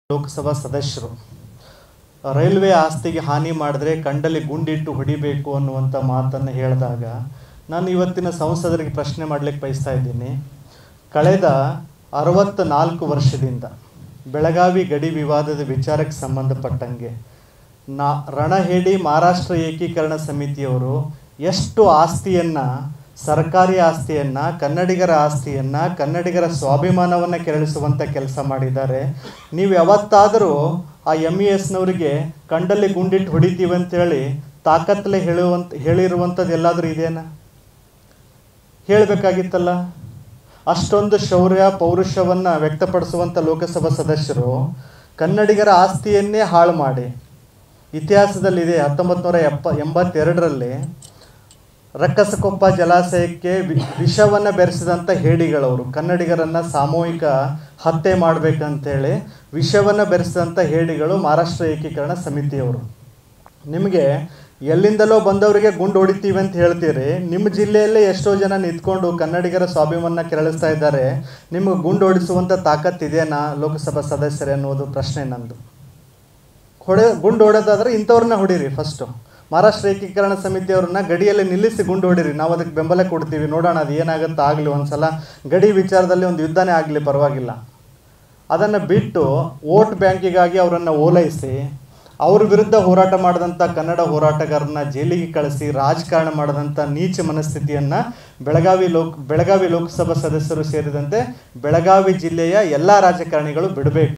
ಲೋಕಸಭಾ ಸದಸ್ಯರು ರೈಲ್ವೆ ಆಸ್ತಿಗೆ ಹಾನಿ ಮಾಡಿದ್ರೆ ಕಂಡಲ್ಲಿ ಗುಂಡಿಟ್ಟು ಹೊಡಿಬೇಕು ಅನ್ನುವಂಥ ಮಾತನ್ನು ಹೇಳಿದಾಗ ನಾನು ಇವತ್ತಿನ ಸಂಸದರಿಗೆ ಪ್ರಶ್ನೆ ಮಾಡಲಿಕ್ಕೆ ಬಯಸ್ತಾ ಇದ್ದೀನಿ ಕಳೆದ ಅರವತ್ತ ನಾಲ್ಕು ವರ್ಷದಿಂದ ಬೆಳಗಾವಿ ಗಡಿ ವಿವಾದದ ವಿಚಾರಕ್ಕೆ ಸಂಬಂಧಪಟ್ಟಂಗೆ ನಾ ರಣಹೇಡಿ ಮಹಾರಾಷ್ಟ್ರ ಏಕೀಕರಣ ಸಮಿತಿಯವರು ಎಷ್ಟು ಆಸ್ತಿಯನ್ನು ಸರ್ಕಾರಿ ಆಸ್ತಿಯನ್ನು ಕನ್ನಡಿಗರ ಆಸ್ತಿಯನ್ನು ಕನ್ನಡಿಗರ ಸ್ವಾಭಿಮಾನವನ್ನು ಕೆರಳಿಸುವಂಥ ಕೆಲಸ ಮಾಡಿದ್ದಾರೆ ನೀವು ಯಾವತ್ತಾದರೂ ಆ ಎಮ್ ಇ ಎಸ್ನವರಿಗೆ ಕಂಡಲ್ಲಿ ಗುಂಡಿಟ್ಟು ಹೊಡಿತೀವಿ ಅಂತೇಳಿ ತಾಕತ್ತಲೆ ಹೇಳುವಂತ ಹೇಳಿರುವಂಥದ್ದು ಎಲ್ಲಾದರೂ ಇದೆಯಾ ಹೇಳಬೇಕಾಗಿತ್ತಲ್ಲ ಅಷ್ಟೊಂದು ಶೌರ್ಯ ಪೌರುಷವನ್ನು ವ್ಯಕ್ತಪಡಿಸುವಂಥ ಲೋಕಸಭಾ ಸದಸ್ಯರು ಕನ್ನಡಿಗರ ಆಸ್ತಿಯನ್ನೇ ಹಾಳು ಮಾಡಿ ಇತಿಹಾಸದಲ್ಲಿದೆ ಹತ್ತೊಂಬತ್ತು ನೂರ ಎಪ್ಪ ಎಂಬತ್ತೆರಡರಲ್ಲಿ ರಕ್ಕಸಕೊಪ್ಪ ಜಲಾಶಯಕ್ಕೆ ವಿ- ವಿಷವನ್ನು ಬೆರೆಸಿದಂಥ ಹೇಡಿಗಳವರು ಕನ್ನಡಿಗರನ್ನು ಸಾಮೂಹಿಕ ಹತ್ಯೆ ಮಾಡಬೇಕಂತೇಳಿ ವಿಷವನ್ನು ಬೆರೆಸಿದಂಥ ಹೇಡಿಗಳು ಮಹಾರಾಷ್ಟ್ರ ಏಕೀಕರಣ ಸಮಿತಿಯವರು ನಿಮಗೆ ಎಲ್ಲಿಂದಲೋ ಬಂದವರಿಗೆ ಗುಂಡು ಹೊಡಿತೀವಿ ಅಂತ ಹೇಳ್ತೀರಿ ನಿಮ್ಮ ಜಿಲ್ಲೆಯಲ್ಲೇ ಎಷ್ಟೋ ಜನ ನಿಂತ್ಕೊಂಡು ಕನ್ನಡಿಗರ ಸ್ವಾಭಿಮಾನ ಕೆರಳಿಸ್ತಾ ಇದ್ದಾರೆ ನಿಮಗೆ ಗುಂಡು ಹೊಡಿಸುವಂಥ ತಾಕತ್ತಿದೆಯಾ ಲೋಕಸಭಾ ಸದಸ್ಯರೇ ಅನ್ನೋದು ಪ್ರಶ್ನೆ ನಂದು ಹೊಡೆ ಗುಂಡು ಹೊಡೆದಾದ್ರೆ ಇಂಥವ್ರನ್ನ ಹೊಡೀರಿ ಫಸ್ಟು ಮಹಾರಾಷ್ಟ್ರ ಏಕೀಕರಣ ಸಮಿತಿಯವ್ರನ್ನ ಗಡಿಯಲ್ಲಿ ನಿಲ್ಲಿಸಿ ಗುಂಡು ಹೊಡೀರಿ ನಾವು ಅದಕ್ಕೆ ಬೆಂಬಲ ಕೊಡ್ತೀವಿ ನೋಡೋಣ ಅದು ಏನಾಗುತ್ತೋ ಆಗಲಿ ಒಂದ್ಸಲ ಗಡಿ ವಿಚಾರದಲ್ಲಿ ಒಂದು ಯುದ್ಧನೇ ಆಗಲಿ ಪರವಾಗಿಲ್ಲ ಅದನ್ನು ಬಿಟ್ಟು ವೋಟ್ ಬ್ಯಾಂಕಿಗಾಗಿ ಅವರನ್ನು ಓಲೈಸಿ ಅವ್ರ ವಿರುದ್ಧ ಹೋರಾಟ ಮಾಡಿದಂಥ ಕನ್ನಡ ಹೋರಾಟಗಾರರನ್ನ ಜೈಲಿಗೆ ಕಳಿಸಿ ರಾಜಕಾರಣ ಮಾಡಿದಂಥ ನೀಚ ಮನಸ್ಥಿತಿಯನ್ನು ಬೆಳಗಾವಿ ಲೋಕ್ ಬೆಳಗಾವಿ ಲೋಕಸಭಾ ಸದಸ್ಯರು ಸೇರಿದಂತೆ ಬೆಳಗಾವಿ ಜಿಲ್ಲೆಯ ಎಲ್ಲ ರಾಜಕಾರಣಿಗಳು ಬಿಡಬೇಕು